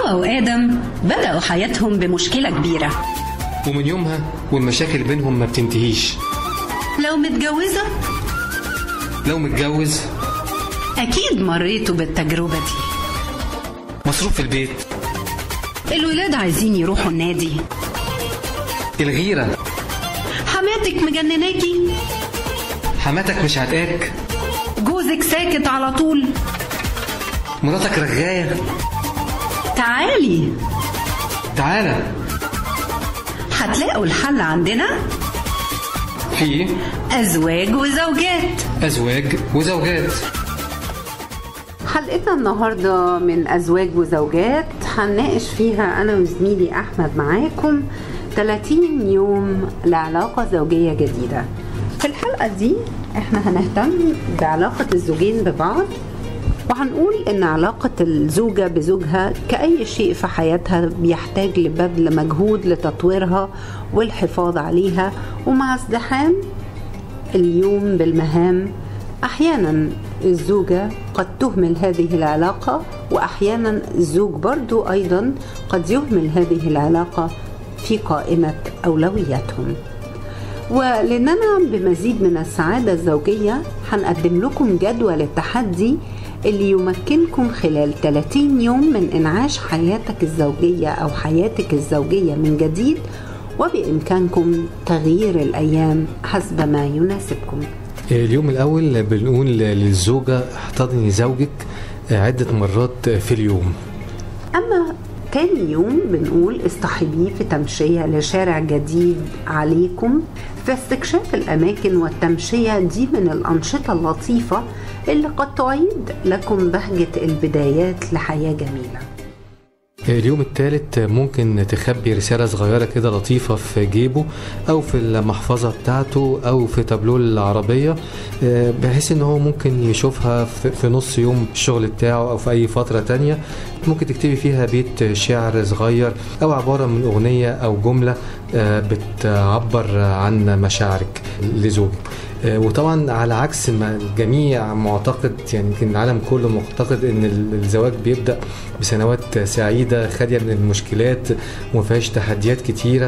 حواء وآدم بدأوا حياتهم بمشكلة كبيرة ومن يومها والمشاكل بينهم ما بتنتهيش لو متجوزة لو متجوز أكيد مريتوا بالتجربة دي مصروف في البيت الولاد عايزين يروحوا النادي الغيرة حماتك مجنناكي حماتك مش عتقاك جوزك ساكت على طول مراتك رغاية تعالي تعالى هتلاقوا الحل عندنا في أزواج وزوجات أزواج وزوجات حلقتنا النهاردة من أزواج وزوجات هنناقش فيها أنا وزميلي أحمد معاكم 30 يوم لعلاقة زوجية جديدة في الحلقة دي احنا هنهتم بعلاقة الزوجين ببعض وهنقول ان علاقة الزوجة بزوجها كأي شيء في حياتها بيحتاج لبذل مجهود لتطويرها والحفاظ عليها ومع ازدحام اليوم بالمهام احيانا الزوجة قد تهمل هذه العلاقة واحيانا الزوج برضو ايضا قد يهمل هذه العلاقة في قائمة اولوياتهم ولننعم بمزيد من السعادة الزوجية هنقدم لكم جدول التحدي اللي يمكنكم خلال 30 يوم من إنعاش حياتك الزوجية أو حياتك الزوجية من جديد وبإمكانكم تغيير الأيام حسب ما يناسبكم اليوم الأول بنقول للزوجة احتضني زوجك عدة مرات في اليوم أما تاني يوم بنقول اصطحبيه في تمشية لشارع جديد عليكم فاستكشاف الأماكن والتمشية دي من الأنشطة اللطيفة اللي قد تعيد لكم بهجة البدايات لحياة جميلة اليوم الثالث ممكن تخبي رسالة صغيرة كده لطيفة في جيبه أو في المحفظة بتاعته أو في تابلوه العربية بحيث إن هو ممكن يشوفها في نص يوم الشغل بتاعه أو في أي فترة تانية ممكن تكتبي فيها بيت شعر صغير أو عبارة من أغنية أو جملة بتعبر عن مشاعرك لزوجك وطبعا على عكس ما الجميع معتقد يعني يمكن العالم كله معتقد ان الزواج بيبدا بسنوات سعيده خاليه من المشكلات وما فيهاش تحديات كتيره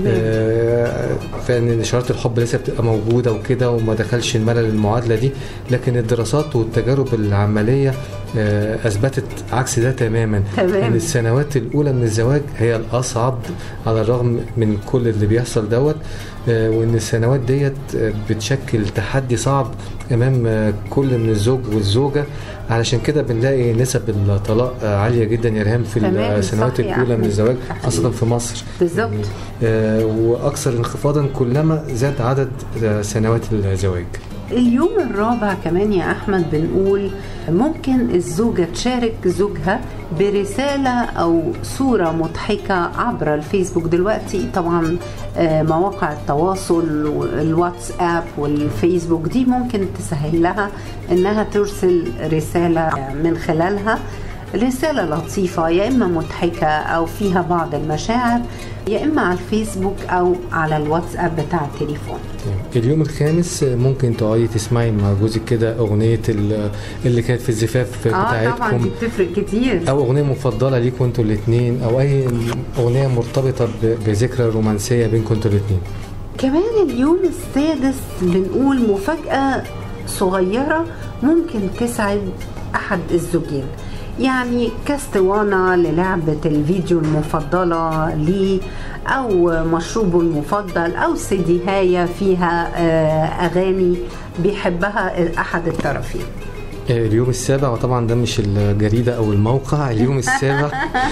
آه فان اشارات الحب لسه بتبقى موجوده وكده وما دخلش الملل المعادله دي لكن الدراسات والتجارب العمليه آه اثبتت عكس ده تماما تمام. ان السنوات الاولى من الزواج هي الاصعب على الرغم من كل اللي بيحصل دوت آه وان السنوات ديت بتشكل تحدي صعب امام كل من الزوج والزوجه علشان كده بنلاقي نسب الطلاق عاليه جدا يا ريهام في السنوات الاولى من الزواج خاصه في مصر بالظبط آه واكثر انخفاضا كلما زاد عدد سنوات الزواج اليوم الرابع كمان يا احمد بنقول ممكن الزوجه تشارك زوجها برساله او صوره مضحكه عبر الفيسبوك دلوقتي طبعا مواقع التواصل الواتساب والفيسبوك دي ممكن تسهل لها انها ترسل رساله من خلالها رسالة لطيفة يا إما مضحكة أو فيها بعض المشاعر يا إما على الفيسبوك أو على الواتساب بتاع التليفون اليوم الخامس ممكن تقعدي تسمعي مع جوزك كده أغنية اللي كانت في الزفاف بتاعتكم آه طبعا دي بتفرق كتير أو أغنية مفضلة ليكم انتوا الاتنين أو أي أغنية مرتبطة بذكرى رومانسية بينكم انتوا الاتنين كمان اليوم السادس بنقول مفاجأة صغيرة ممكن تسعد أحد الزوجين يعني كاسطوانة للعبة الفيديو المفضلة ليه أو مشروبه المفضل أو سيديهاية فيها أغاني بيحبها أحد الطرفين اليوم السابع وطبعا ده مش الجريدة أو الموقع اليوم السابع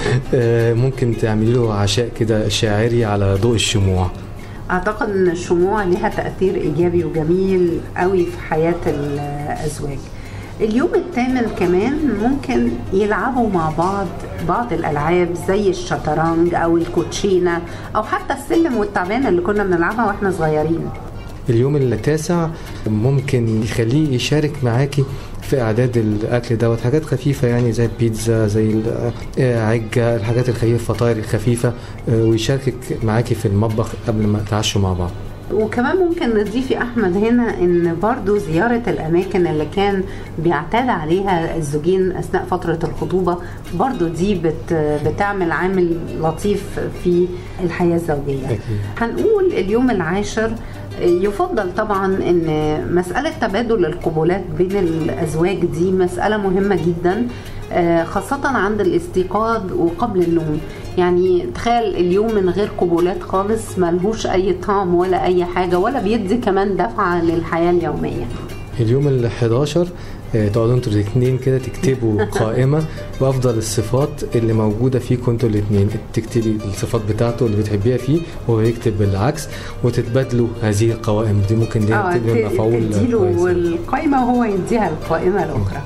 ممكن تعملي له عشاء كده شاعري على ضوء الشموع أعتقد أن الشموع لها تأثير إيجابي وجميل قوي في حياة الأزواج اليوم الثامن كمان ممكن يلعبوا مع بعض بعض الالعاب زي الشطرنج او الكوتشينه او حتى السلم والتعبانه اللي كنا بنلعبها واحنا صغيرين اليوم التاسع ممكن يخليه يشارك معاكي في اعداد الاكل دوت حاجات خفيفه يعني زي البيتزا زي العجه الحاجات الخفيفه الفطاير الخفيفه ويشاركك معاكي في المطبخ قبل ما تعشوا مع بعض وكمان ممكن نضيف يا احمد هنا ان برضو زياره الاماكن اللي كان بيعتاد عليها الزوجين اثناء فتره الخطوبه برضو دي بت بتعمل عامل لطيف في الحياه الزوجيه أكيد. هنقول اليوم العاشر يفضل طبعا ان مساله تبادل القبولات بين الازواج دي مساله مهمه جدا آه، خاصة عند الاستيقاظ وقبل النوم يعني تخيل اليوم من غير قبولات خالص ملهوش أي طعم ولا أي حاجة ولا بيدي كمان دفعة للحياة اليومية اليوم ال 11 آه، تقعدوا انتوا الاثنين كده تكتبوا قائمه بافضل الصفات اللي موجوده فيكم انتوا الاثنين تكتبي الصفات بتاعته اللي بتحبيها فيه وهو يكتب بالعكس وتتبادلوا هذه القوائم دي ممكن دي اه تبقى ت- مفعول تديله كويس القائمة وهو يديها القائمة الأخرى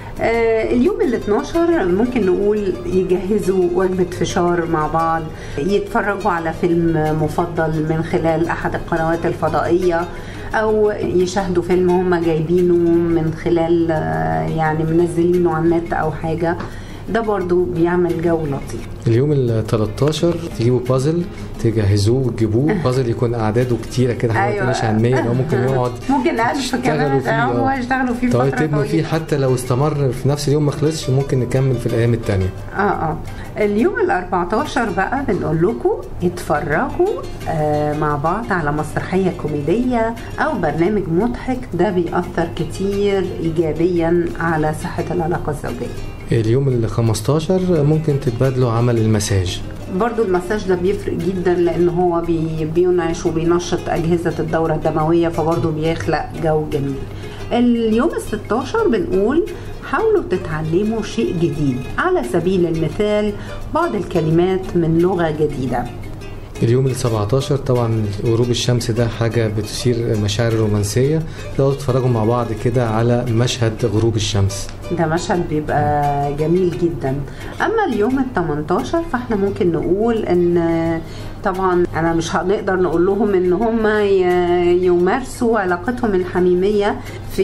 آه، اليوم ال 12 ممكن نقول يجهزوا وجبة فشار مع بعض يتفرجوا على فيلم مفضل من خلال أحد القنوات الفضائية أو يشاهدوا فيلم هم جايبينه من خلال آه، يعني منزلينه على النت أو حاجة ده برضو بيعمل جو لطيف اليوم ال 13 تجيبوا بازل تجهزوه وتجيبوه بازل يكون اعداده كتيره كده حاجه أيوة. أيوة. مش على 100 لو ممكن يقعد ممكن ألف تشتغلوا كمان فيه، هو آه. يشتغلوا فيه تقعدوا فترة تبنوا فيه طويلة حتى لو استمر في نفس اليوم ما خلصش ممكن نكمل في الايام التانية اه اه اليوم ال 14 بقى بنقول لكم اتفرجوا آه مع بعض على مسرحيه كوميديه او برنامج مضحك ده بيأثر كتير ايجابيا على صحه العلاقه الزوجيه اليوم ال 15 ممكن تتبادلوا عمل المساج برضو المساج ده بيفرق جدا لان هو بي بينعش وبينشط اجهزه الدوره الدمويه فبرضو بيخلق جو جميل اليوم ال 16 بنقول حاولوا تتعلموا شيء جديد على سبيل المثال بعض الكلمات من لغه جديده اليوم ال 17 طبعا غروب الشمس ده حاجه بتثير مشاعر رومانسيه تقعدوا تتفرجوا مع بعض كده على مشهد غروب الشمس ده مشهد بيبقى جميل جدا اما اليوم ال 18 فاحنا ممكن نقول ان طبعا انا مش هنقدر نقول لهم ان هم ي- يمارسوا علاقتهم الحميميه في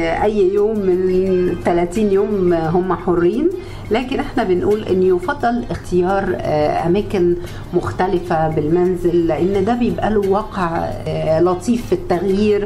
اي يوم من 30 يوم هم حرين لكن احنا بنقول ان يفضل اختيار آه، اماكن مختلفه بالمنزل لان ده بيبقى له واقع آه، لطيف في التغيير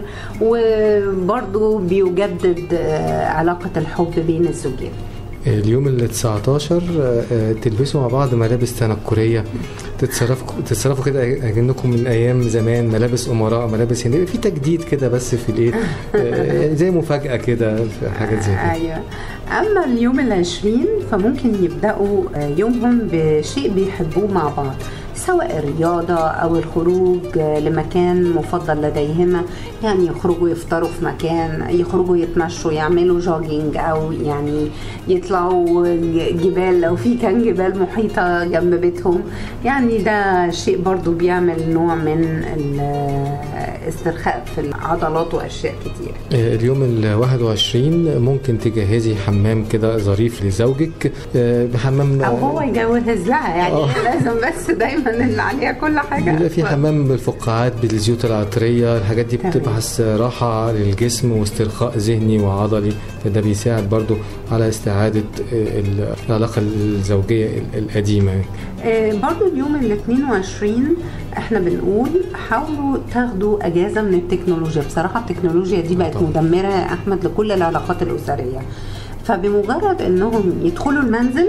وبرضه بيجدد آه، علاقه الحب بين الزوجين اليوم ال 19 آه، آه، تلبسوا مع بعض ملابس تنكريه تتصرفوا تتصرفوا كده اكنكم من ايام زمان ملابس امراء ملابس هنديه في تجديد كده بس في الايه آه، زي مفاجاه كده في حاجات زي كده ايوه اما اليوم العشرين فممكن يبداوا آه، يومهم بشيء بيحبوه مع بعض سواء الرياضة أو الخروج آه، لمكان مفضل لديهما يعني يخرجوا يفطروا في مكان يخرجوا يتمشوا يعملوا جوجينج أو يعني يطلعوا ج- جبال لو في كان جبال محيطة جنب بيتهم يعني ده شيء برضو بيعمل نوع من الاسترخاء في العضلات وأشياء كتير آه، اليوم ال 21 ممكن تجهزي حمام كده ظريف لزوجك آه، بحمام او هو يجوز لها يعني آه. لازم بس دايما اللي عليها كل حاجه بيبقى في حمام بالفقاعات بالزيوت العطريه الحاجات دي تمام. بتبحث راحه للجسم واسترخاء ذهني وعضلي فده بيساعد برضو على استعاده آه، ال- العلاقه الزوجيه ال- القديمه آه، برضو اليوم ال 22 احنا بنقول حاولوا تاخدوا اجازه من التكنولوجيا بصراحه التكنولوجيا دي بقت طبعا. مدمره يا احمد لكل العلاقات الاسريه فبمجرد انهم يدخلوا المنزل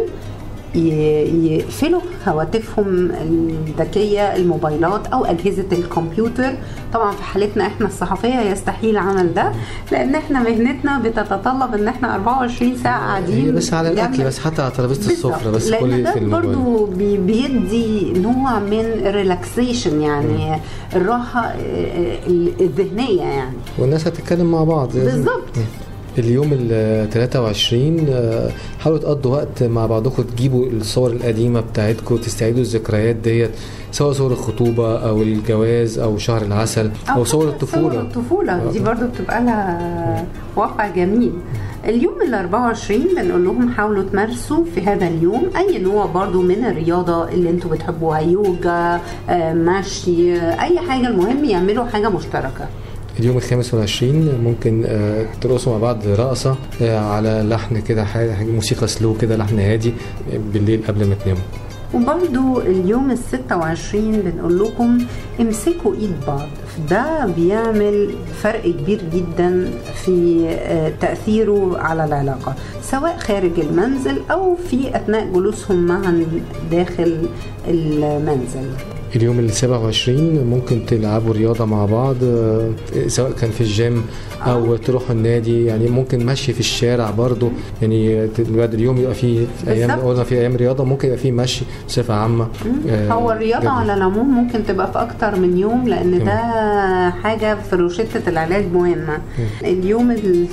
ي- يقفلوا هواتفهم الذكيه الموبايلات او اجهزه الكمبيوتر طبعا في حالتنا احنا الصحفيه يستحيل عمل ده لان احنا مهنتنا بتتطلب ان احنا 24 ساعه قاعدين هي بس على الاكل جنب- بس حتى على ترابيزه السفره بس بالظبط. كل لان في ده الموبايل برضو بي- بيدي نوع من ريلاكسيشن يعني الراحه آه، الذهنيه يعني والناس هتتكلم مع بعض بالظبط اليوم ال 23 آه، حاولوا تقضوا وقت مع بعضكم تجيبوا الصور القديمه بتاعتكم تستعيدوا الذكريات ديت سواء صور الخطوبه او الجواز او شهر العسل او, صور صور الطفوله الطفوله دي آه. برضو بتبقى لها واقع جميل اليوم ال 24 بنقول لهم حاولوا تمارسوا في هذا اليوم اي نوع برضو من الرياضه اللي انتوا بتحبوها يوجا آه، مشي آه، اي حاجه المهم يعملوا حاجه مشتركه اليوم الخامس والعشرين ممكن آه، ترقصوا مع بعض رقصة آه، على لحن كده حاجة حاجة موسيقى سلو كده لحن هادي آه، بالليل قبل ما تناموا وبرضو اليوم ال 26 بنقول لكم امسكوا ايد بعض ده بيعمل فرق كبير جدا في آه، تأثيره على العلاقة سواء خارج المنزل أو في أثناء جلوسهم معا داخل المنزل اليوم ال 27 ممكن تلعبوا رياضة مع بعض آه، سواء كان في الجيم أو تروحوا النادي يعني ممكن مشي في الشارع برضو يعني ت- بعد اليوم يبقى فيه في أيام بالظبط. قلنا في أيام رياضة ممكن يبقى فيه مشي بصفة عامة آه، هو الرياضة جميل. على العموم ممكن تبقى في أكتر من يوم لأن ده حاجة في روشتة العلاج مهمة اليوم ال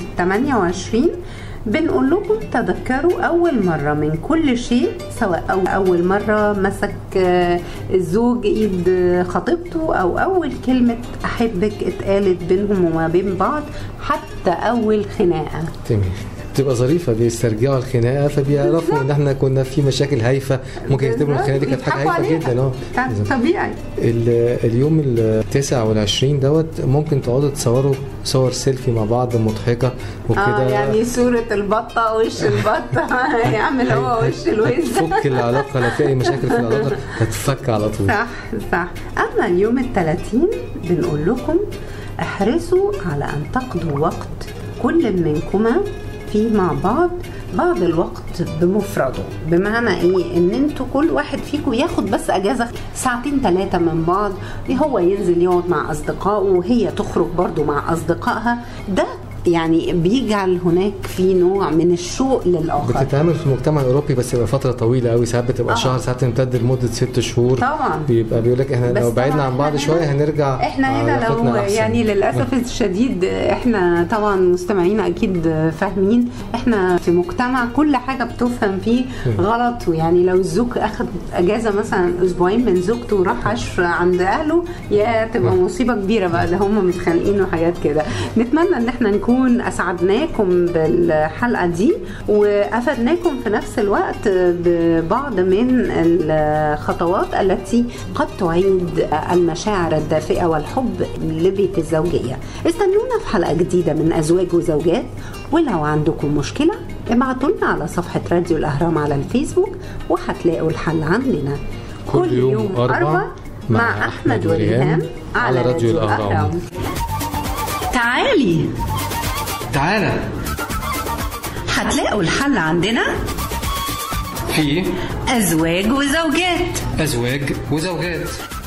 28 بنقول لكم تذكروا أول مرة من كل شيء سواء أو أول مرة مسك آه، الزوج إيد آه، خطيبته أو أول كلمة أحبك اتقالت بينهم وما بين بعض حتى أول خناقة تمام تبقى ظريفة بيسترجعوا الخناقة فبيعرفوا إن إحنا كنا في مشاكل هايفة ممكن يكتبوا الخناقة دي كانت حاجة يضحكوا هايفة عليها. جدا اه ده طبيعي ال- اليوم التاسع والعشرين دوت ممكن تقعدوا تصوروا صور سيلفي مع بعض مضحكة وكده اه يعني صورة البطة وش البطة يعمل هو وش الوز تفك العلاقة لو في أي مشاكل في العلاقة هتفك على طول صح صح اما اليوم الثلاثين بنقول لكم احرصوا على ان تقضوا وقت كل منكما فيه مع بعض بعض الوقت بمفرده بمعنى ايه ان انتوا كل واحد فيكم ياخد بس اجازه ساعتين ثلاثه من بعض هو ينزل يقعد مع اصدقائه وهي تخرج برضو مع اصدقائها ده يعني بيجعل هناك في نوع من الشوق للاخر بتتعمل في المجتمع الاوروبي بس بيبقى فتره طويله قوي ساعات بتبقى آه. شهر ساعات تمتد لمده ست شهور طبعا. بيبقى بيقول لك احنا بس لو بعدنا طبعاً عن بعض إحنا شويه هنا- هنرجع احنا هنا علاقتنا لو أحسن. يعني للاسف الشديد احنا طبعا مستمعينا اكيد فاهمين احنا في مجتمع كل حاجه بتفهم فيه غلط ويعني لو الزوج اخذ اجازه مثلا اسبوعين من زوجته وراح عاش عند اهله يا تبقى مصيبه كبيره بقى ده هم متخانقين وحاجات كده نتمنى ان احنا نكون اسعدناكم بالحلقه دي وافدناكم في نفس الوقت ببعض من الخطوات التي قد تعيد المشاعر الدافئه والحب لبيت الزوجيه استنونا في حلقه جديده من ازواج وزوجات ولو عندكم مشكله ابعتوا لنا على صفحه راديو الاهرام على الفيسبوك وهتلاقوا الحل عندنا كل يوم أربع مع احمد وريهام على راديو الاهرام تعالي تعالى هتلاقوا الحل عندنا في أزواج وزوجات أزواج وزوجات